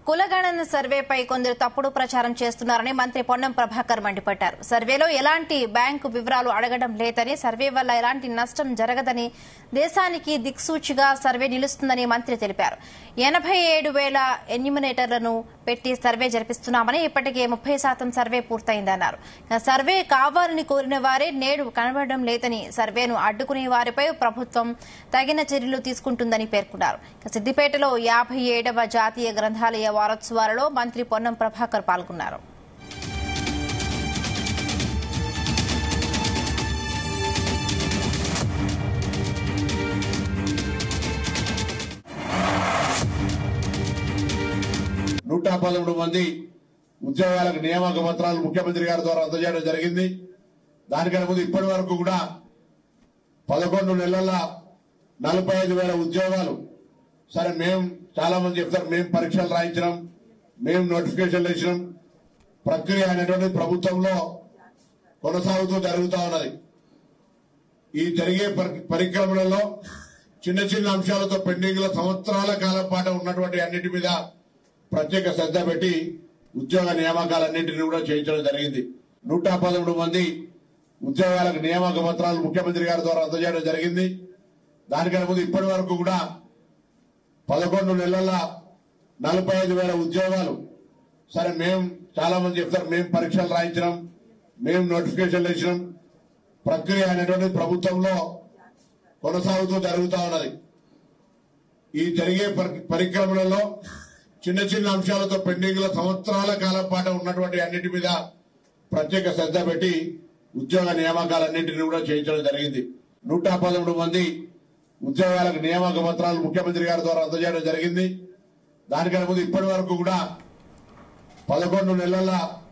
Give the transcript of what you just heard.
కులగణన సర్వేపై కొందరు తప్పుడు ప్రచారం చేస్తున్నారని మంత్రి పొన్నం ప్రభాకర్ మండిపడ్డారు సర్వేలో ఎలాంటి బ్యాంకు వివరాలు అడగడం లేదని సర్వే వల్ల ఎలాంటి నష్టం జరగదని దేశానికి దిక్సూచిగా సర్వే నిలుస్తుందని మంత్రి తెలిపారు ఎనభై ఏడు వేల ఎన్యూమినేటర్లను పెట్టి సర్వే జరిపిస్తున్నామని ఇప్పటికే ముప్పై శాతం సర్వే పూర్తయిందన్నారు ఇక సర్వే కావాలని కోరిన వారే నేడు కనబడడం లేదని సర్వేను అడ్డుకునే వారిపై ప్రభుత్వం తగిన చర్యలు తీసుకుంటుందని పేర్కొన్నారు ఇక సిద్దిపేటలో యాభై ఏడవ జాతీయ గ్రంథాలయ వారోత్సవాలలో మంత్రి పొన్నం ప్రభాకర్ పాల్గొన్నారు నూట పదమూడు మంది ఉద్యోగాలకు నియామక పత్రాలు ముఖ్యమంత్రి గారి ద్వారా అందజేయడం జరిగింది దానికన్నా ముందు ఇప్పటి వరకు కూడా పదకొండు నెలల నలభై ఐదు వేల ఉద్యోగాలు సరే మేము చాలా మంది చెప్తారు మేము పరీక్షలు రాయించినాం మేము నోటిఫికేషన్లు ఇచ్చినాం ప్రక్రియ అనేటువంటి ప్రభుత్వంలో కొనసాగుతూ జరుగుతూ ఉన్నది ఈ జరిగే పరి- పరిక్రమలలో చిన్న చిన్న అంశాలతో పెండింగ్ లో సంవత్సరాల కాలం పాటు ఉన్నటువంటి అన్నిటి మీద ప్రత్యేక శ్రద్ధ పెట్టి ఉద్యోగ నియామకాలన్నింటినీ కూడా చేయించడం జరిగింది నూట పదమూడు మంది ఉద్యోగాలకు నియామక పత్రాలు ముఖ్యమంత్రి గారి ద్వారా అందజేయడం జరిగింది దానికన్నా ముందు ఇప్పటి వరకు కూడా పదకొండు నెలల నలభై ఐదు వేల ఉద్యోగాలు సరే మేము చాలా మంది చెప్తారు మేము పరీక్షలు రాయించినాం మేము నోటిఫికేషన్లు ఇచ్చినాం ప్రక్రియ అనేటువంటి ప్రభుత్వంలో కొనసాగుతూ జరుగుతూ ఉన్నది ఈ జరిగే పరి- పరిక్రమలలో చిన్న చిన్న అంశాలతో పెండింగ్ లో సంవత్సరాల కాలం పాటు ఉన్నటువంటి అన్నిటి మీద ప్రత్యేక శ్రద్ధ పెట్టి ఉద్యోగ నియామకాలన్నింటినీ కూడా చేయించడం జరిగింది నూట పదమూడు మంది ఉద్యోగాలకు నియామక పత్రాలు ముఖ్యమంత్రి గారి ద్వారా అందజేయడం జరిగింది దానికన్నా ముందు ఇప్పటి వరకు కూడా పదకొండు నెలల